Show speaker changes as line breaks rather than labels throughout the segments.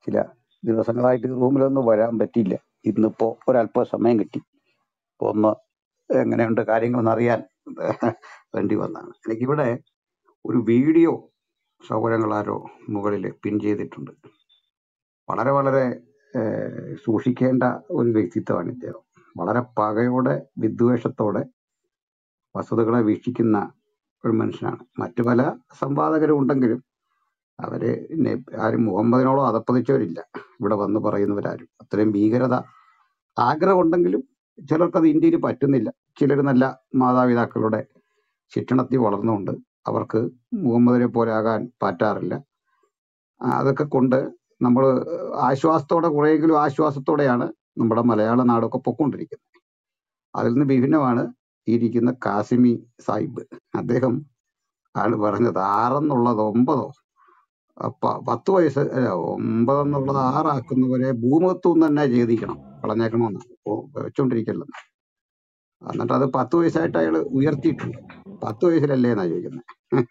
ചില ദിവസങ്ങളായിട്ട് റൂമിലൊന്നും വരാൻ പറ്റിയില്ല ഇന്നിപ്പോ ഒരല്പ സമയം കിട്ടി അപ്പൊ ഒന്ന് എങ്ങനെയുണ്ട് കാര്യങ്ങളെന്ന് അറിയാൻ വേണ്ടി വന്നതാണ് എനിക്കിവിടെ ഒരു വീഡിയോ സൗകര്യങ്ങളാരോ മുകളിൽ പിൻ ചെയ്തിട്ടുണ്ട് വളരെ വളരെ ഏഹ്, സൂക്ഷിക്കേണ്ട ഒരു വ്യക്തിത്വമാണ് ഇദ്ദേഹം വളരെ പകയോടെ വിദ്വേഷത്തോടെ വസ്തുതകളെ വീക്ഷിക്കുന്ന ഒരു മനുഷ്യനാണ് മറ്റു പല സംവാദകരും ഉണ്ടെങ്കിലും അവര് നെ- ആരും മുഹമ്മദിനോളം അതപ്പതിച്ചവരില്ല ഇവിടെ വന്ന് പറയുന്നവരാരും അത്രയും ഭീകരത ആഗ്രഹമുണ്ടെങ്കിലും ചിലർക്കത് ഇന്ത്യയിൽ പറ്റുന്നില്ല ചിലർ നല്ല മാതാപിതാക്കളുടെ ശിക്ഷണത്തിൽ വളർന്നുകൊണ്ട് അവർക്ക് മുഹമ്മദിനെ പോലെ ആകാൻ പറ്റാറില്ല ആ, അതൊക്കെ കൊണ്ട് നമ്മൾ ആശ്വാസത്തോടെ കുറെയെങ്കിലും ആശ്വാസത്തോടെയാണ് നമ്മുടെ മലയാള നാടൊക്കെ പൊക്കൊണ്ടിരിക്കുന്നത് അതിൽ നിന്ന് വിഭിന്നമാണ് ഈ ഇരിക്കുന്ന കാസിമി സാഹിബ് അദ്ദേഹം ആണ് പറഞ്ഞത് ആറെന്നുള്ളത് ഒമ്പതോ പ- പത്ത് വയസ്സ് അല്ല, ഒമ്പതെന്നുള്ളത് ആറാക്കുന്നവരെ ഭൂമത്വം തന്നെ ചെയ്തിരിക്കണം കളഞ്ഞേക്കണമെന്ന് ഇപ്പോ വെച്ചോണ്ടിരിക്കല്ലെന്ന് എന്നിട്ട് അത് പത്ത് വയസ്സായിട്ട് അയാൾ ഉയർത്തിയിട്ടുണ്ട് പത്ത് വയസ്സിലല്ലേ എന്നാ ചോദിക്കുന്നത്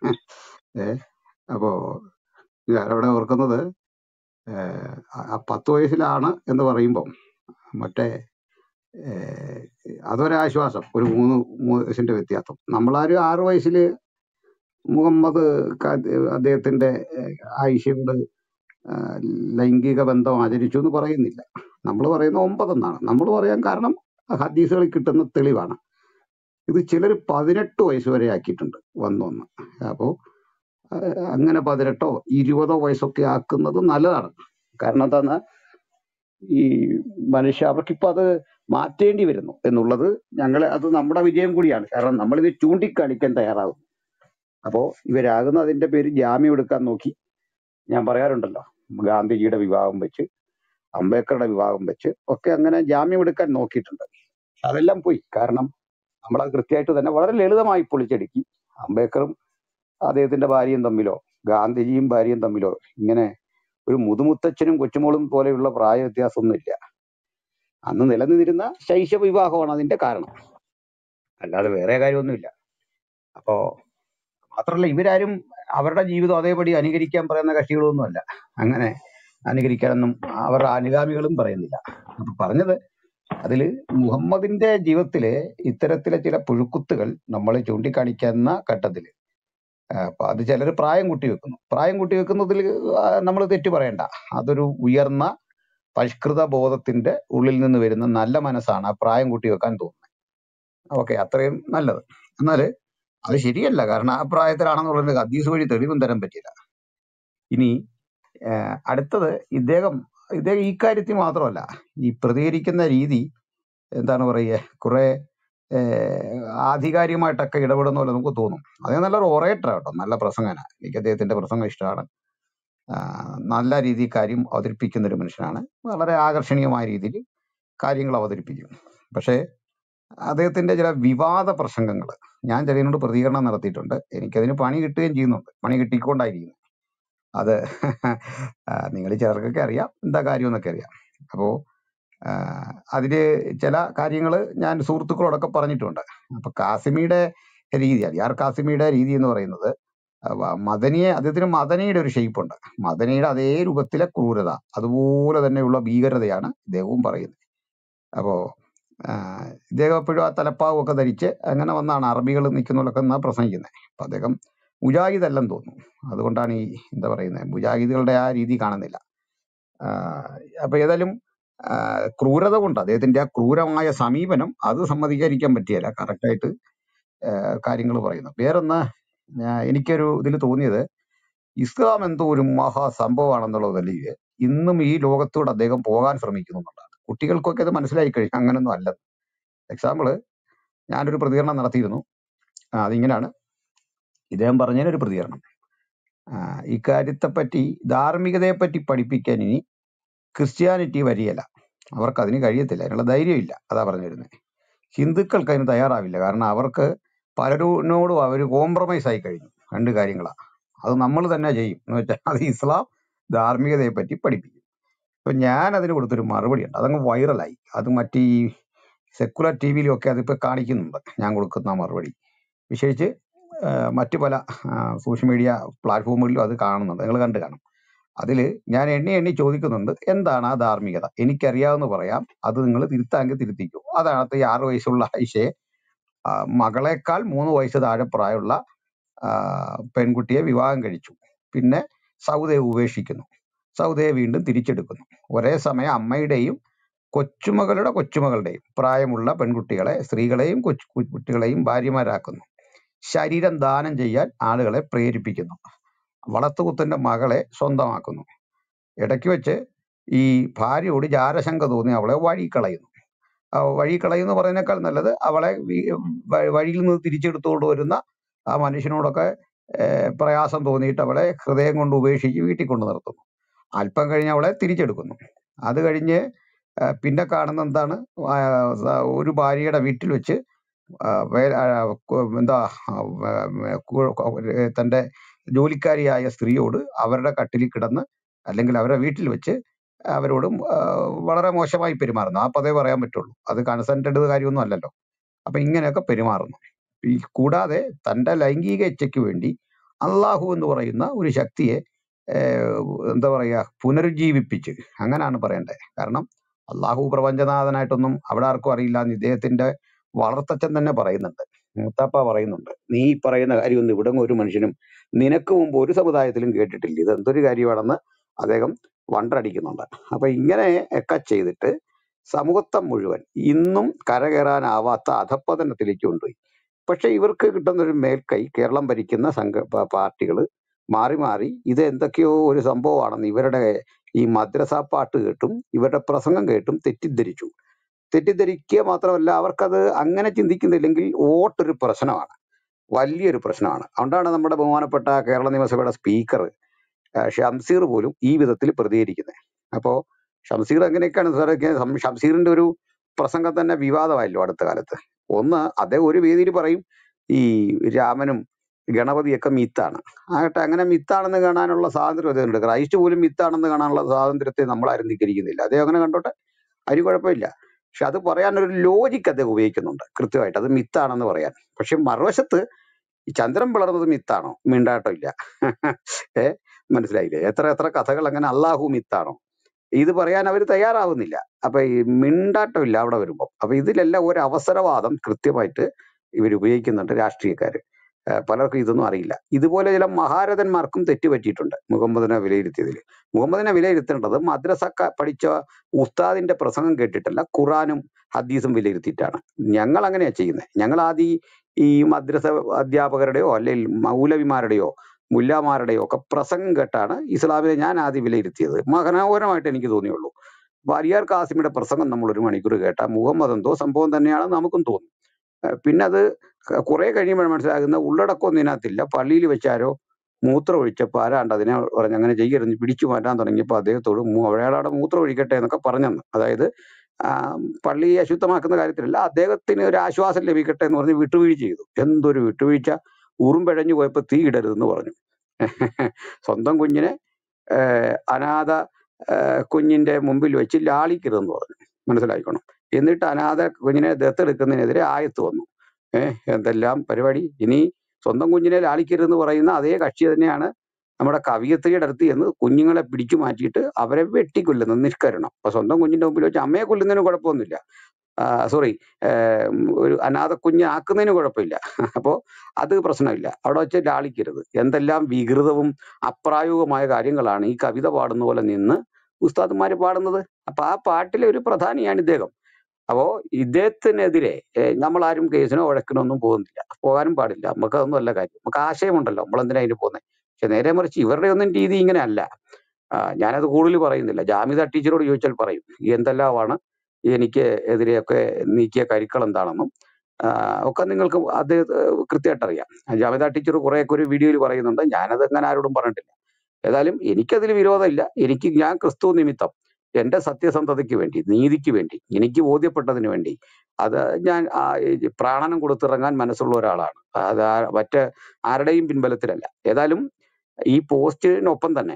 ഏ അപ്പോ ഞാനവിടെ ഓർക്കുന്നത് ഏഹ്, ആ ആ പത്ത് വയസ്സിലാണ് എന്ന് പറയുമ്പം മറ്റേ ഏഹ്, അതൊരാശ്വാസം ഒരു മൂന്ന് മൂന്ന് വയസ്സിന്റെ വ്യത്യാസം നമ്മളാരും ആറ് വയസ്സിൽ മുഹമ്മദ് ക- അദ്ദേഹത്തിന്റെ ഏഹ്, ആയിഷയോട് ആഹ്, ലൈംഗിക ബന്ധം ആചരിച്ചു എന്ന് പറയുന്നില്ല നമ്മൾ പറയുന്ന ഒമ്പതെന്നാണ് നമ്മൾ പറയാൻ കാരണം ഹദീസുകളിൽ കിട്ടുന്ന തെളിവാണ് ഇത് ചിലർ പതിനെട്ട് വയസ്സ് വരെ ആക്കിയിട്ടുണ്ട് വന്നൊന്ന് അപ്പോ ആഹ്, അങ്ങനെ പതിനെട്ടോ ഇരുപതോ വയസ്സൊക്കെ ആക്കുന്നത് നല്ലതാണ് കാരണം എന്താന്ന് ഈ മനുഷ്യ അവർക്കിപ്പോ അത് മാറ്റേണ്ടി വരുന്നു എന്നുള്ളത് ഞങ്ങളെ അത് നമ്മുടെ വിജയം കൂടിയാണ് കാരണം നമ്മളിത് ചൂണ്ടിക്കാണിക്കാൻ തയ്യാറാകും അപ്പോ ഇവരാകുന്ന അതിന്റെ പേര് ജാമ്യം എടുക്കാൻ നോക്കി ഞാൻ പറയാറുണ്ടല്ലോ ഗാന്ധിജിയുടെ വിവാഹം വെച്ച് അംബേദ്കറുടെ വിവാഹം വെച്ച് ഒക്കെ അങ്ങനെ ജാമ്യം എടുക്കാൻ നോക്കിയിട്ടുണ്ട് അതെല്ലാം പോയി കാരണം നമ്മളത് കൃത്യമായിട്ട് തന്നെ വളരെ ലളിതമായി പൊളിച്ചടുക്കി അംബേദ്കറും അദ്ദേഹത്തിന്റെ ഭാര്യയും തമ്മിലോ ഗാന്ധിജിയും ഭാര്യയും തമ്മിലോ ഇങ്ങനെ ഒരു മുതുമുത്തച്ഛനും കൊച്ചുമോളും പോലെയുള്ള പ്രായ വ്യത്യാസമൊന്നുമില്ല അന്ന് നിലനിന്നിരുന്ന ശൈശവ വിവാഹമാണ് അതിന്റെ കാരണം അല്ലാതെ വേറെ കാര്യമൊന്നുമില്ല അപ്പോ മാത്രമല്ല ഇവരാരും അവരുടെ ജീവിതം അതേപടി അനുകരിക്കാൻ പറയുന്ന കക്ഷികളൊന്നുമല്ല അങ്ങനെ അനുകരിക്കാനൊന്നും അവരുടെ അനുഗാമികളും പറയുന്നില്ല അപ്പൊ പറഞ്ഞത് അതില് മുഹമ്മദിന്റെ ജീവിതത്തിലെ ഇത്തരത്തിലെ ചില പുഴുക്കുത്തുകൾ നമ്മൾ ചൂണ്ടിക്കാണിക്കുന്ന ഘട്ടത്തില് ആ, അപ്പൊ അത് ചിലർ പ്രായം കൂട്ടി വെക്കുന്നു പ്രായം കൂട്ടി വെക്കുന്നതിൽ നമ്മൾ തെറ്റ് പറയണ്ട അതൊരു ഉയർന്ന പരിഷ്കൃത ബോധത്തിന്റെ ഉള്ളിൽ നിന്ന് വരുന്ന നല്ല മനസ്സാണ് ആ പ്രായം കൂട്ടി വെക്കാൻ തോന്നുന്നത് ഓക്കെ അത്രയും നല്ലത് എന്നാല് അത് ശരിയല്ല കാരണം ആ പ്രായത്തിലാണെന്നുള്ളത് ഹദീസ് വഴി തെളിവും തരാൻ പറ്റില്ല ഇനി ഏഹ്, അടുത്തത് ഇദ്ദേഹം ഇദ്ദേഹം ഈ കാര്യത്തിൽ മാത്രമല്ല ഈ പ്രതികരിക്കുന്ന രീതി എന്താണ് പറയുക കുറെ ഏഹ്, ആധികാരികമായിട്ടൊക്കെ ഇടപെടുന്ന പോലെ നമുക്ക് തോന്നും അദ്ദേഹം നല്ലൊരു ഒറേറ്റർ കേട്ടോ നല്ല പ്രസംഗന എനിക്ക് അദ്ദേഹത്തിന്റെ പ്രസംഗം ഇഷ്ടമാണ് ആഹ്, നല്ല രീതിയിൽ കാര്യം അവതരിപ്പിക്കുന്ന ഒരു മനുഷ്യനാണ് വളരെ ആകർഷണീയമായ രീതിയിൽ കാര്യങ്ങൾ അവതരിപ്പിക്കും പക്ഷേ അദ്ദേഹത്തിന്റെ ചില വിവാദ പ്രസംഗങ്ങൾ ഞാൻ ചിലതിനോട് പ്രതികരണം നടത്തിയിട്ടുണ്ട് എനിക്കതിന് പണി കിട്ടുകയും ചെയ്യുന്നുണ്ട് പണി കിട്ടിക്കൊണ്ടായിരിക്കുന്നു അത് നിങ്ങൾ ചിലർക്കൊക്കെ അറിയാം എന്താ കാര്യം എന്നൊക്കെ അറിയാം അപ്പോ ആഹ് അതില് ചില കാര്യങ്ങൾ ഞാൻ സുഹൃത്തുക്കളോടൊക്കെ പറഞ്ഞിട്ടുണ്ട് അപ്പൊ കാസിമിയുടെ രീതി അലിയാർ കാസിമിയുടെ രീതി എന്ന് പറയുന്നത് അവ- മദനിയെ അദ്ദേഹത്തിന് മദനിയുടെ ഒരു ഷേപ്പ് ഉണ്ട് മദനിയുടെ അതേ രൂപത്തിലെ ക്രൂരത അതുപോലെ തന്നെയുള്ള ഭീകരതയാണ് ഇദ്ദേഹവും പറയുന്നത് അപ്പോ ആഹ് ഇദ്ദേഹം എപ്പോഴും ആ തലപ്പാവും ഒക്കെ ധരിച്ച് അങ്ങനെ വന്നാണ് അറബികൾ നിൽക്കുന്നവരൊക്കെ എന്നാ പ്രസംഗിക്കുന്നത് അപ്പൊ അദ്ദേഹം മുജാഹിദ് അല്ലെന്ന് തോന്നുന്നു അതുകൊണ്ടാണ് ഈ എന്താ പറയുന്നത് മുജാഹിദുകളുടെ ആ രീതി കാണുന്നില്ല ആഹ് അപ്പൊ ഏതായാലും ആഹ് ക്രൂരത കൊണ്ട് അദ്ദേഹത്തിന്റെ ആ ക്രൂരമായ സമീപനം അത് സമ്മതികരിക്കാൻ പറ്റിയല്ല കറക്റ്റായിട്ട് കാര്യങ്ങൾ പറയുന്നു വേറൊന്ന് ഞാൻ- എനിക്കൊരു ഇതിൽ തോന്നിയത് ഇസ്ലാം എന്തോ ഒരു മഹാ സംഭവമാണെന്നുള്ള നിലയിൽ ഇന്നും ഈ ലോകത്തോട് അദ്ദേഹം പോകാൻ ശ്രമിക്കുന്നു എന്നുള്ളതാണ് കുട്ടികൾക്കൊക്കെ അത് മനസ്സിലായി കഴിഞ്ഞു അങ്ങനൊന്നും അല്ല എക്സാമ്പിള് ഞാനൊരു പ്രതികരണം നടത്തിയിരുന്നു ആ, അതിങ്ങനെയാണ് ഇദ്ദേഹം പറഞ്ഞതിനൊരു പ്രതികരണം ആ, ഇക്കാര്യത്തെപ്പറ്റി ധാർമ്മികതയെപ്പറ്റി പഠിപ്പിക്കാൻ ഇനി ക്രിസ്ത്യാനിറ്റി വരികയില്ല അവർക്ക് അതിന് കഴിയത്തില്ല അതിനുള്ള ധൈര്യമില്ല അതാ പറഞ്ഞു വരുന്നത് ഹിന്ദുക്കൾക്ക് അതിന് തയ്യാറാവില്ല കാരണം അവർക്ക് പലരോടും അവർ കോംപ്രമൈസ് ആയി കഴിഞ്ഞു രണ്ട് കാര്യങ്ങളാണ് അത് നമ്മൾ തന്നെ ചെയ്യും എന്ന് വെച്ചാൽ അത് ഇസ്ലാം ധാർമ്മികതയെ പറ്റി പഠിപ്പിക്കും ഇപ്പൊ ഞാൻ അതിന് കൊടുത്തൊരു മറുപടി ഉണ്ട് അതങ്ങ് വൈറലായി അത് മറ്റേ ഈ സെക്കുലർ ടി വിയിലും ഒക്കെ അതിപ്പോ കാണിക്കുന്നുണ്ട് ഞാൻ കൊടുക്കുന്ന ആ മറുപടി വിശേഷിച്ച് ആ, മറ്റു പല സോഷ്യൽ മീഡിയ പ്ലാറ്റ്ഫോമുകളിലും അത് കാണുന്നുണ്ട് നിങ്ങൾ കണ്ടു കാണും അതിൽ ഞാൻ എണ്ണി എണ്ണി ചോദിക്കുന്നുണ്ട് എന്താണ് ആ ധാർമ്മികത എനിക്കറിയാവുന്ന പറയാം അത് നിങ്ങൾ തിരുത്താമെങ്കിൽ തിരുത്തിക്കോ അതാണ് ഈ ആറ് വയസ്സുള്ള ആയിഷയെ ആ, മകളെക്കാൾ മൂന്ന് വയസ്സ് താഴെ പ്രായമുള്ള ആ, പെൺകുട്ടിയെ വിവാഹം കഴിച്ചു പിന്നെ സൗദയെ ഉപേക്ഷിക്കുന്നു സൗദയെ വീണ്ടും തിരിച്ചെടുക്കുന്നു ഒരേ സമയം അമ്മയുടെയും കൊച്ചുമകളുടെ കൊച്ചുമകളുടെയും പ്രായമുള്ള പെൺകുട്ടികളെ സ്ത്രീകളെയും കൊച്ചു കുട്ടികളെയും ഭാര്യമാരാക്കുന്നു ശരീരം ദാനം ചെയ്യാൻ ആളുകളെ പ്രേരിപ്പിക്കുന്നു വളർത്തുകുത്തന്റെ മകളെ സ്വന്തമാക്കുന്നു ഇടയ്ക്ക് വെച്ച് ഈ ഭാര്യയോട് ജാരശങ്ക തോന്നി അവളെ വഴി കളയുന്നു ആ വഴി കളയുന്നു പറയുന്നേക്കാൾ നല്ലത് അവളെ വി- വ- വഴിയിൽ നിന്ന് തിരിച്ചെടുത്തുകൊണ്ട് വരുന്ന ആ മനുഷ്യനോടൊക്കെ ഏഹ്, പ്രയാസം തോന്നിയിട്ട് അവളെ ഹൃദയം കൊണ്ട് ഉപേക്ഷിച്ച് വീട്ടിൽ കൊണ്ട് നിർത്തുന്നു അല്പം കഴിഞ്ഞ് അവളെ തിരിച്ചെടുക്കുന്നു അത് കഴിഞ്ഞ് ആ, പിന്നെ കാണുന്ന എന്താണ് ആ, സ- ഒരു ഭാര്യയുടെ വീട്ടിൽ വെച്ച് ആ, വേ- ആ, കു- എന്താ ആ, വേ- കു- കു- തന്റെ ജോലിക്കാരിയായ സ്ത്രീയോട് അവരുടെ കട്ടിലിൽ കിടന്ന് അല്ലെങ്കിൽ അവരുടെ വീട്ടിൽ വെച്ച് അവരോടും ആ, വളരെ മോശമായി പെരുമാറുന്നു ആ പതേ പറയാൻ പറ്റുള്ളൂ അത് കൺസെന്റഡ് കാര്യമൊന്നും അല്ലല്ലോ അപ്പൊ ഇങ്ങനെയൊക്കെ പെരുമാറുന്നു ഈ കൂടാതെ തന്റെ ലൈംഗിക ഇച്ഛയ്ക്ക് വേണ്ടി അള്ളാഹു എന്ന് പറയുന്ന ഒരു ശക്തിയെ ഏഹ്, എന്താ പറയാ പുനരുജ്ജീവിപ്പിച്ച് അങ്ങനെയാണ് പറയേണ്ടത് കാരണം അള്ളാഹു പ്രപഞ്ചനാഥനായിട്ടൊന്നും അവിടെ ആർക്കും അറിയില്ല എന്ന് ഇദ്ദേഹത്തിന്റെ വളർത്തച്ഛൻ തന്നെ പറയുന്നുണ്ട് മുത്താപ്പ പറയുന്നുണ്ട് നീ ഈ പറയുന്ന കാര്യമൊന്നും ഇവിടെ ഒരു മനുഷ്യനും നിനക്ക് മുമ്പ് ഒരു സമുദായത്തിലും കേട്ടിട്ടില്ല ഇത് എന്തൊരു കാര്യമാണെന്ന് അദ്ദേഹം വണ്ടടിക്കുന്നുണ്ട് അപ്പൊ ഇങ്ങനെ ഒക്കെ ചെയ്തിട്ട് സമൂഹത്തെ മുഴുവൻ ഇന്നും കരകയറാനാവാത്ത അധപ്പതനത്തിലേക്ക് കൊണ്ടുപോയി പക്ഷെ ഇവർക്ക് കിട്ടുന്ന ഒരു മേൽക്കൈ കേരളം ഭരിക്കുന്ന സംഘ പാർട്ടികൾ മാറി മാറി ഇത് എന്തൊക്കെയോ ഒരു സംഭവമാണെന്ന് ഇവരുടെ ഈ മദ്രസ പാട്ട് കേട്ടും ഇവരുടെ പ്രസംഗം കേട്ടും തെറ്റിദ്ധരിച്ചു തെറ്റിദ്ധരിക്കുക മാത്രമല്ല അവർക്കത് അങ്ങനെ ചിന്തിക്കുന്നില്ലെങ്കിൽ വോട്ടൊരു പ്രശ്നമാണ് വലിയൊരു പ്രശ്നമാണ് അതുകൊണ്ടാണ് നമ്മുടെ ബഹുമാനപ്പെട്ട കേരള നിയമസഭയുടെ സ്പീക്കർ ഷംസീർ പോലും ഈ വിധത്തിൽ പ്രതികരിക്കുന്നത് അപ്പോ ഷംസീർ എങ്ങനെയൊക്കെയാണ് സാറേ ഒക്കെ ഷം- ഷംസീറിന്റെ ഒരു പ്രസംഗം തന്നെ വിവാദമായല്ലോ അടുത്ത കാലത്ത് ഒന്ന് അദ്ദേഹം ഒരു വേദിയിൽ പറയും ഈ രാമനും ഗണപതിയൊക്കെ മിത്താണ് ആകട്ടെ അങ്ങനെ മിത്താണെന്ന് കാണാനുള്ള സ്വാതന്ത്ര്യം അദ്ദേഹമുണ്ട് ക്രൈസ്റ്റ് പോലും മിത്താണെന്ന് കാണാനുള്ള സ്വാതന്ത്ര്യത്തെ നമ്മൾ ആരും ധിക്കരിക്കുന്നില്ല അദ്ദേഹം അങ്ങനെ കണ്ടോട്ടെ അതിന് കുഴപ്പമില്ല പക്ഷെ അത് പറയാൻ ഒരു ലോജിക്ക് അദ്ദേഹം ഉപയോഗിക്കുന്നുണ്ട് കൃത്യമായിട്ട് അത് മിത്താണെന്ന് പറയാൻ പക്ഷെ മറുവശത്ത് ഈ ചന്ദ്രൻ പിളർന്നത് മിത്താണോ മിണ്ടാട്ടോ ഇല്ല ഏ മനസ്സിലായില്ലേ എത്ര എത്ര കഥകൾ അങ്ങനെ അള്ളാഹു മിത്താണോ ഇത് പറയാൻ അവർ തയ്യാറാവുന്നില്ല അപ്പൊ ഈ മിണ്ടാട്ടം ഇല്ല അവിടെ വരുമ്പോ അപ്പൊ ഇതിലെല്ലാം ഒരു അവസരവാദം കൃത്യമായിട്ട് ഇവർ ഉപയോഗിക്കുന്നുണ്ട് രാഷ്ട്രീയക്കാര് ഏഹ് പലർക്കും ഇതൊന്നും അറിയില്ല ഇതുപോലെ ചില മഹാരഥന്മാർക്കും തെറ്റുപറ്റിയിട്ടുണ്ട് മുഹമ്മദിനെ വിലയിരുത്തിയതിൽ മുഹമ്മദിനെ വിലയിരുത്തേണ്ടത് മദ്രസ ക- പഠിച്ച ഉസ്താദിന്റെ പ്രസംഗം കേട്ടിട്ടല്ല ഖുറാനും ഹദീസും വിലയിരുത്തിയിട്ടാണ് ഞങ്ങൾ അങ്ങനെയാ ചെയ്യുന്നത് ഞങ്ങൾ ആദ്യം ഈ ഈ മദ്രസ അധ്യാപകരുടെയോ അല്ലെങ്കിൽ മൗലവിമാരുടെയോ മുല്ലാമാരുടെയോ ഒക്കെ പ്രസംഗം കേട്ടാണ് ഇസ്ലാമിനെ ഞാൻ ആദ്യം വിലയിരുത്തിയത് മനോഹരമായിട്ട് എനിക്ക് തോന്നിയുള്ളൂ വാരിയാർ കാസിമിയുടെ പ്രസംഗം നമ്മൾ ഒരു മണിക്കൂർ കേട്ടാൽ മുഹമ്മദ് എന്തോ സംഭവം തന്നെയാണെന്ന് നമുക്കും തോന്നും ഏഹ് പിന്നെ അത് ക- കുറെ കഴിയുമ്പോൾ മനസ്സിലാകുന്ന ഉള്ളടക്കമൊന്നും ഇതിനകത്തില്ല പള്ളിയിൽ വെച്ചാരോ മൂത്രം ഒഴിച്ചപ്പോൾ ആരാണ്ട് അതിനെ പറഞ്ഞ് അങ്ങനെ ചെയ്യരുത് പിടിച്ചു മാറ്റാൻ തുടങ്ങിയപ്പോൾ അദ്ദേഹത്തോട് മൂ- അയാളവിടെ മൂത്രം ഒഴിക്കട്ടെ എന്നൊക്കെ പറഞ്ഞെന്ന് അതായത് ആ, പള്ളി അശുദ്ധമാക്കുന്ന കാര്യത്തിലല്ല അദ്ദേഹത്തിന് ഒരു ആശ്വാസം ലഭിക്കട്ടെ എന്ന് പറഞ്ഞ് വിട്ടുവീഴ്ച ചെയ്തു എന്തൊരു വിട്ടുവീഴ്ച ഉറുമ്പഴഞ്ഞു പോയപ്പോൾ തീ ഇടരുതെന്ന് പറഞ്ഞു സ്വന്തം കുഞ്ഞിനെ ഏഹ് അനാഥ ഏഹ് കുഞ്ഞിന്റെ മുമ്പിൽ വെച്ച് ലാളിക്കരുതെന്ന് പറഞ്ഞു മനസ്സിലായിക്കണം എന്നിട്ട് അനാഥ കുഞ്ഞിനെ ദത്തെടുക്കുന്നതിനെതിരെ ആയത്ത് വന്നു ഏഹ് എന്തെല്ലാം പരിപാടി ഇനി സ്വന്തം കുഞ്ഞിനെ ലാളിക്കരുതെന്ന് പറയുന്ന അതേ കക്ഷി തന്നെയാണ് നമ്മുടെ കവിയത്രിയുടെ അടുത്ത് ചെന്ന് കുഞ്ഞുങ്ങളെ പിടിച്ചു മാറ്റിയിട്ട് അവരെ വെട്ടിക്കൊല്ലുന്നു നിഷ്കരണം അപ്പൊ സ്വന്തം കുഞ്ഞിന്റെ മുമ്പിൽ വെച്ച് അമ്മയെ കൊല്ലുന്നതിന് കുഴപ്പമൊന്നുമില്ല സോറി ഒരു അനാഥ കുഞ്ഞ് ആക്കുന്നതിന് കുഴപ്പമില്ല അപ്പോ അത് പ്രശ്നമില്ല അവിടെ വെച്ച് ലാളിക്കരുത് എന്തെല്ലാം വികൃതവും അപ്രായോഗികമായ കാര്യങ്ങളാണ് ഈ കവിത പാടുന്ന പോലെ നിന്ന് ഉസ്താദുമാര് പാടുന്നത് അപ്പൊ ആ പാട്ടിലെ ഒരു പ്രധാനിയാണ് ഇദ്ദേഹം അപ്പോ ഇദ്ദേഹത്തിനെതിരെ ഏഹ്, നമ്മളാരും കേസിനോ വഴക്കിനോ ഒന്നും പോകുന്നില്ല പോകാനും പാടില്ല നമുക്ക് അതൊന്നും അല്ല കാര്യം നമുക്ക് ആശയമുണ്ടല്ലോ നമ്മൾ എന്തിനാ അതിന് പോകുന്നത് പക്ഷെ നേരെ മറിച്ച് ഇവരുടെ ഒന്നും രീതി ഇങ്ങനെ അല്ല ആ, ഞാനത് കൂടുതൽ പറയുന്നില്ല ജാമിത ടീച്ചറോട് ചോദിച്ചാൽ പറയും എന്തെല്ലാമാണ് എനിക്ക് എതിരെയൊക്കെ നീക്കിയ കരുക്കൾ എന്താണെന്നും ആ, ഒക്കെ നിങ്ങൾക്ക് അത് കൃത്യമായിട്ട് അറിയാം ജാമിത ടീച്ചർ കുറെയൊക്കെ ഒരു വീഡിയോയിൽ പറയുന്നുണ്ട് ഞാനത് അങ്ങനെ ആരോടും പറഞ്ഞിട്ടില്ല ഏതായാലും എനിക്കതിൽ വിരോധമില്ല എനിക്ക് ഞാൻ ക്രിസ്തു നിമിത്തം എന്റെ സത്യസന്ധതയ്ക്ക് വേണ്ടി നീതിക്ക് വേണ്ടി എനിക്ക് ബോധ്യപ്പെട്ടതിന് വേണ്ടി അത് ഞാൻ ആ, ഈ പ്രാണനം കൊടുത്തിറങ്ങാൻ മനസ്സുള്ള ഒരാളാണ് അത് ആ- മറ്റ് ആരുടെയും പിൻബലത്തിലല്ല ഏതായാലും ഈ പോസ്റ്റിനൊപ്പം തന്നെ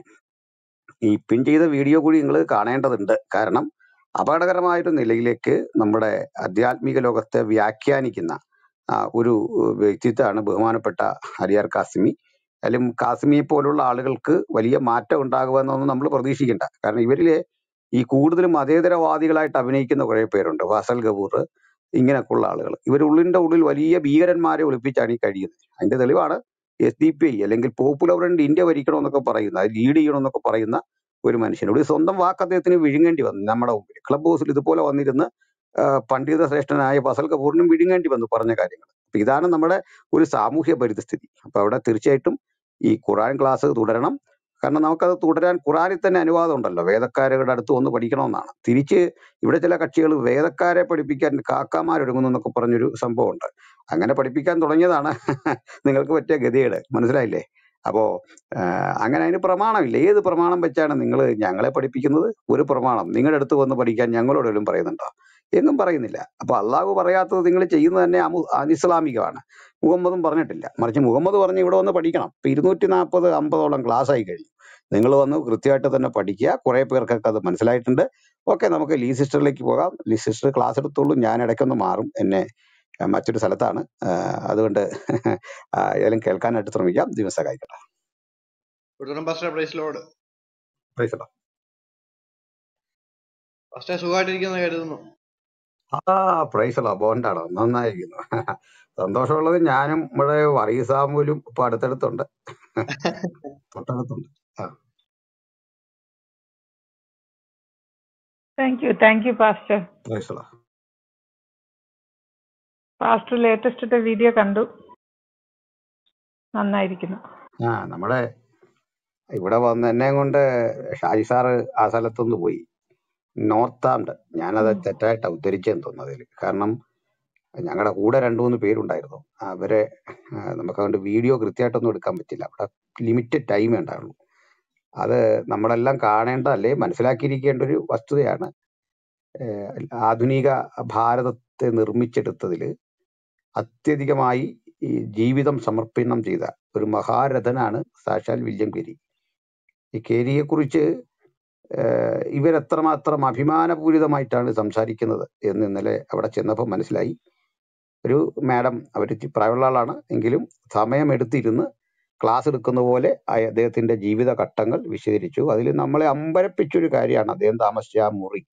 ഈ പിൻ ചെയ്ത വീഡിയോ കൂടി നിങ്ങൾ കാണേണ്ടതുണ്ട് കാരണം അപകടകരമായൊരു നിലയിലേക്ക് നമ്മുടെ ആധ്യാത്മിക ലോകത്തെ വ്യാഖ്യാനിക്കുന്ന ആ, ഒരു വ്യക്തിത്വമാണ് ബഹുമാനപ്പെട്ട ഹരിയാർ കാസിമി അല്ലെങ്കിൽ കാസിമിയെ പോലുള്ള ആളുകൾക്ക് വലിയ മാറ്റം ഉണ്ടാകുമെന്നൊന്നും നമ്മൾ പ്രതീക്ഷിക്കേണ്ട കാരണം ഇവരിലെ ഈ കൂടുതലും മതേതരവാദികളായിട്ട് അഭിനയിക്കുന്ന കുറെ പേരുണ്ട് ഫസൽ ഗബൂർ ഇങ്ങനെയൊക്കെയുള്ള ആളുകൾ ഇവർ ഉള്ളിന്റെ ഉള്ളിൽ വലിയ ഭീകരന്മാരെ ഒളിപ്പിച്ചാണ് ഈ കഴിയുന്നത് അതിന്റെ തെളിവാണ് എസ് ഡി പി ഐ അല്ലെങ്കിൽ പോപ്പുലർ ഫ്രണ്ട് ഇന്ത്യ ഭരിക്കണമെന്നൊക്കെ പറയുന്ന അത് ലീഡ് ചെയ്യണമെന്നൊക്കെ പറയുന്ന ഒരു മനുഷ്യനോട് ഈ സ്വന്തം വാക്ക് അദ്ദേഹത്തിന് വിഴുങ്ങേണ്ടി വന്നു നമ്മുടെ മുമ്പിൽ ക്ലബ് ഹൗസിൽ ഇതുപോലെ വന്നിരുന്ന് ആ, പണ്ഡിത ശ്രേഷ്ഠനായ ഫസൽ കപൂറിനും വിഴുങ്ങേണ്ടി വന്നു പറഞ്ഞ കാര്യങ്ങൾ അപ്പൊ ഇതാണ് നമ്മുടെ ഒരു സാമൂഹ്യ പരിതസ്ഥിതി അപ്പൊ അവിടെ തീർച്ചയായിട്ടും ഈ ഖുറാൻ ക്ലാസ് തുടരണം കാരണം നമുക്കത് തുടരാൻ ഖുറാനിൽ തന്നെ അനുവാദം ഉണ്ടല്ലോ വേദക്കാരുടെ അടുത്ത് വന്ന് പഠിക്കണമെന്നാണ് തിരിച്ച് ഇവിടെ ചില കക്ഷികൾ വേദക്കാരെ പഠിപ്പിക്കാൻ കാക്കാമാരൊരുങ്ങുന്നു എന്നൊക്കെ പറഞ്ഞൊരു സംഭവമുണ്ട് അങ്ങനെ പഠിപ്പിക്കാൻ തുടങ്ങിയതാണ് നിങ്ങൾക്ക് പറ്റിയ ഗതികേട് മനസ്സിലായില്ലേ അപ്പോ ആഹ് അങ്ങനെ അതിന് പ്രമാണമില്ല ഏത് പ്രമാണം വെച്ചാണ് നിങ്ങൾ ഞങ്ങളെ പഠിപ്പിക്കുന്നത് ഒരു പ്രമാണം നിങ്ങളുടെ അടുത്ത് വന്ന് പഠിക്കാൻ ഞങ്ങളോട് വല്ലതും പറയുന്നുണ്ടോ എങ്ങും പറയുന്നില്ല അപ്പൊ അള്ളാഹു പറയാത്തത് നിങ്ങൾ ചെയ്യുന്നത് തന്നെ അമു അനിസ്ലാമികമാണ് മുഹമ്മദും പറഞ്ഞിട്ടില്ല മറിച്ച് മുഹമ്മദ് പറഞ്ഞ് ഇവിടെ വന്ന് പഠിക്കണം ഇപ്പൊ ഇരുന്നൂറ്റി നാൽപ്പത് അമ്പതോളം ക്ലാസ് ആയി കഴിഞ്ഞു നിങ്ങൾ വന്ന് കൃത്യമായിട്ട് തന്നെ പഠിക്കുക കുറെ പേർക്കൊക്കെ അത് മനസ്സിലായിട്ടുണ്ട് ഓക്കെ നമുക്ക് ലീ സിസ്റ്ററിലേക്ക് പോകാം ലീ സിസ്റ്റർ ക്ലാസ് എടുത്തോളൂ ഞാൻ ഇടയ്ക്കൊന്ന് മാറും എന്നെ അഹ് മറ്റൊരു സ്ഥലത്താണ് ആഹ് അതുകൊണ്ട് ആഹ് ഏതായാലും കേൾക്കാനായിട്ട് ശ്രമിക്കാം ദിവസം സഹായിക്കട്ടെ
ഉടനെ pastor praise lord
Praise the Lord.
Pastor സുഖമായിട്ടിരിക്കുന്ന കരുതുന്നു
ആ പ്രൈസ് ബോണ്ടാണോ നന്നായിരിക്കുന്നു സന്തോഷമുള്ളത് ഞാനും ഇവിടെ വർഗീസാ പോലും ഇപ്പൊ അടുത്തടുത്തുണ്ട് തൊട്ടടുത്തുണ്ട് ആ
thank you thank you pastor
praise
pastor latest video കണ്ടു നന്നായിരിക്കുന്നു
ആ നമ്മുടെ ഇവിടെ വന്ന് എന്നെ കൊണ്ട് ഷാജി സാറ് ആ സ്ഥലത്തൊന്ന് പോയി നോർത്താണ്ട് ഞാനത്
ഉം.
തെറ്റായിട്ടാ ഉദ്ധരിച്ചെന്ന് തോന്നുന്നു അതിൽ കാരണം ഞങ്ങളുടെ കൂടെ രണ്ടു മൂന്ന് പേരുണ്ടായിരുന്നു അവരെ ആ, നമുക്ക് അതുകൊണ്ട് വീഡിയോ കൃത്യമായിട്ടൊന്നും എടുക്കാൻ പറ്റില്ല അവിടെ ലിമിറ്റഡ് ടൈമേ ഉണ്ടാവുള്ളൂ അത് നമ്മളെല്ലാം കാണേണ്ടതല്ലേ മനസ്സിലാക്കിയിരിക്കേണ്ട ഒരു വസ്തുതയാണ് ഏഹ് ആധുനിക ഭാരതത്തെ നിർമ്മിച്ചെടുത്തതിൽ അത്യധികമായി ഈ ജീവിതം സമർപ്പണം ചെയ്ത ഒരു മഹാരഥനാണ് സാക്ഷാൽ വില്യം കേരി ഈ കേരിയെ കുറിച്ച് ഇവരെത്രമാത്രം അഭിമാനപൂരിതമായിട്ടാണ് സംസാരിക്കുന്നത് എന്ന് ഇന്നലെ അവിടെ ചെന്നപ്പോൾ മനസ്സിലായി ഒരു മാഡം അവർ പ്രായമുള്ള ആളാണ് എങ്കിലും സമയമെടുത്തിരുന്ന് ക്ലാസ് എടുക്കുന്ന പോലെ അയ- അദ്ദേഹത്തിന്റെ ജീവിത ഘട്ടങ്ങൾ വിശദീകരിച്ചു അതിൽ നമ്മളെ അമ്പരപ്പിച്ചൊരു കാര്യമാണ് അദ്ദേഹം താമസിച്ച ആ മുറി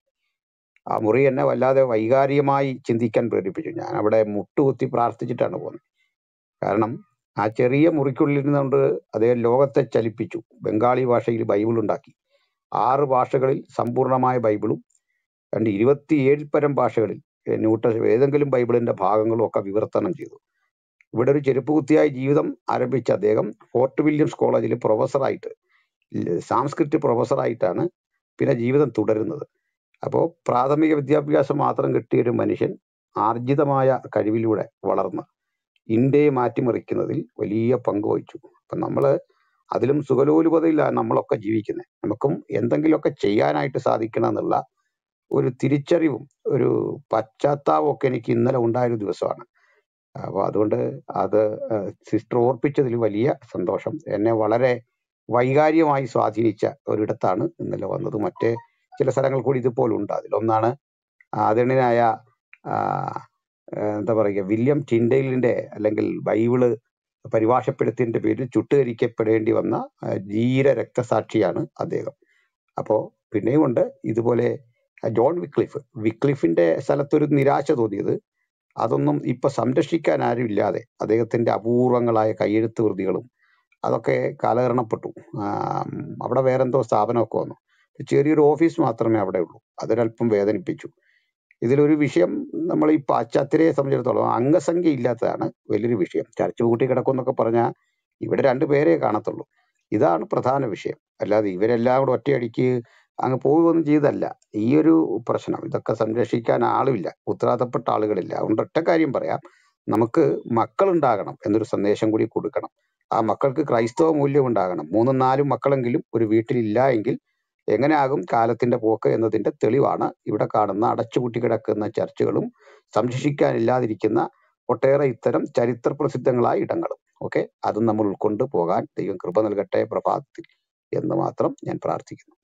ആ മുറി എന്നെ വല്ലാതെ വൈകാരികമായി ചിന്തിക്കാൻ പ്രേരിപ്പിച്ചു ഞാൻ അവിടെ മുട്ടുകുത്തി പ്രാർത്ഥിച്ചിട്ടാണ് പോകുന്നത് കാരണം ആ ചെറിയ മുറിക്കുള്ളിൽ നിന്നുകൊണ്ട് അദ്ദേഹം ലോകത്തെ ചലിപ്പിച്ചു ബംഗാളി ഭാഷയിൽ ബൈബിൾ ഉണ്ടാക്കി ആറ് ഭാഷകളിൽ സമ്പൂർണമായ ബൈബിളും രണ്ട് ഇരുപത്തിയേഴ് പരം ഭാഷകളിൽ ഏ, ന്യൂട്ട ഏതെങ്കിലും ബൈബിളിന്റെ ഭാഗങ്ങളും ഒക്കെ വിവർത്തനം ചെയ്തു ഇവിടെ ഒരു ചെരുപ്പ് കുത്തിയായ ജീവിതം ആരംഭിച്ച അദ്ദേഹം ഫോർട്ട് വില്യംസ് കോളേജിൽ പ്രൊഫസറായിട്ട് ല- സാംസ്കൃറ്റ് പ്രൊഫസറായിട്ടാണ് പിന്നെ ജീവിതം തുടരുന്നത് അപ്പോൾ പ്രാഥമിക വിദ്യാഭ്യാസം മാത്രം കിട്ടിയ ഒരു മനുഷ്യൻ ആർജിതമായ കഴിവിലൂടെ വളർന്ന് ഇന്ത്യയെ മാറ്റിമറിക്കുന്നതിൽ വലിയ പങ്ക് വഹിച്ചു അപ്പം നമ്മൾ അതിലും സുഖലോലുപതയിലാണ് നമ്മളൊക്കെ ജീവിക്കുന്നത് നമുക്കും എന്തെങ്കിലുമൊക്കെ ചെയ്യാനായിട്ട് സാധിക്കണം എന്നുള്ള ഒരു തിരിച്ചറിവും ഒരു പശ്ചാത്താപവും ഒക്കെ എനിക്ക് ഇന്നലെ ഉണ്ടായൊരു ദിവസമാണ് അപ്പോൾ അതുകൊണ്ട് അത് സിസ്റ്റർ ഓർപ്പിച്ചതിൽ വലിയ സന്തോഷം എന്നെ വളരെ വൈകാരികമായി സ്വാധീനിച്ച ഒരിടത്താണ് ഇന്നലെ വന്നത് മറ്റ് ചില സ്ഥലങ്ങൾ കൂടി ഇതുപോലുണ്ട് അതിലൊന്നാണ് ആദരണീയനായ ആ, ആ, എന്താ പറയുക വില്യം ടിൻഡെയിലിന്റെ അല്ലെങ്കിൽ ബൈബിള് പരിഭാഷപ്പെടുത്തിയതിന്റെ പേരിൽ ചുട്ടുകരിക്കപ്പെടേണ്ടി വന്ന ആ, ധീര രക്തസാക്ഷിയാണ് അദ്ദേഹം അപ്പോ പിന്നെയും ഉണ്ട് ഇതുപോലെ ജോൺ വിക്ലിഫ് വിക്ലിഫിന്റെ സ്ഥലത്തൊരു നിരാശ തോന്നിയത് അതൊന്നും ഇപ്പൊ സംരക്ഷിക്കാൻ ആരും ഇല്ലാതെ അദ്ദേഹത്തിന്റെ അപൂർവങ്ങളായ കയ്യെഴുത്ത് കൃതികളും അതൊക്കെ കാലഹരണപ്പെട്ടു ആം, അവിടെ വേറെന്തോ സ്ഥാപനമൊക്കെ വന്നു ചെറിയൊരു ഓഫീസ് മാത്രമേ അവിടെ ഉള്ളൂ അതൊരല്പം വേദനിപ്പിച്ചു ഇതിലൊരു വിഷയം നമ്മൾ ഈ പാശ്ചാത്യരെ സംബന്ധിച്ചിടത്തോളം അംഗസംഖ്യ ഇല്ലാത്തതാണ് വലിയൊരു വിഷയം ചർച്ച കൂട്ടി കിടക്കുമെന്നൊക്കെ പറഞ്ഞാൽ ഇവിടെ രണ്ടു പേരെ കാണത്തുള്ളൂ ഇതാണ് പ്രധാന വിഷയം അല്ലാതെ ഇവരെല്ലാം കൂടെ ഒറ്റയടിക്ക് അങ്ങ് പോവുകയൊന്നും ചെയ്തല്ല ഈ ഒരു പ്രശ്നം ഇതൊക്കെ സംരക്ഷിക്കാൻ ആളുമില്ല ഉത്തരവാദപ്പെട്ട ആളുകളില്ല അതുകൊണ്ട് ഒറ്റ കാര്യം പറയാം നമുക്ക് മക്കളുണ്ടാകണം എന്നൊരു സന്ദേശം കൂടി കൊടുക്കണം ആ മക്കൾക്ക് ക്രൈസ്തവ മൂല്യം ഉണ്ടാകണം മൂന്നും നാലും മക്കളെങ്കിലും ഒരു വീട്ടിലില്ല എങ്കിൽ എങ്ങനെയാകും കാലത്തിന്റെ പോക്ക് എന്നതിന്റെ തെളിവാണ് ഇവിടെ കാണുന്ന അടച്ചുപൂട്ടി കിടക്കുന്ന ചർച്ചുകളും സംരക്ഷിക്കാനില്ലാതിരിക്കുന്ന ഒട്ടേറെ ഇത്തരം ചരിത്ര പ്രസിദ്ധങ്ങളായ ഇടങ്ങളും ഓക്കെ അതും നമ്മൾ ഉൾക്കൊണ്ട് പോകാൻ ദൈവം കൃപ നൽകട്ടെ പ്രഭാതത്തിൽ എന്ന് മാത്രം ഞാൻ പ്രാർത്ഥിക്കുന്നു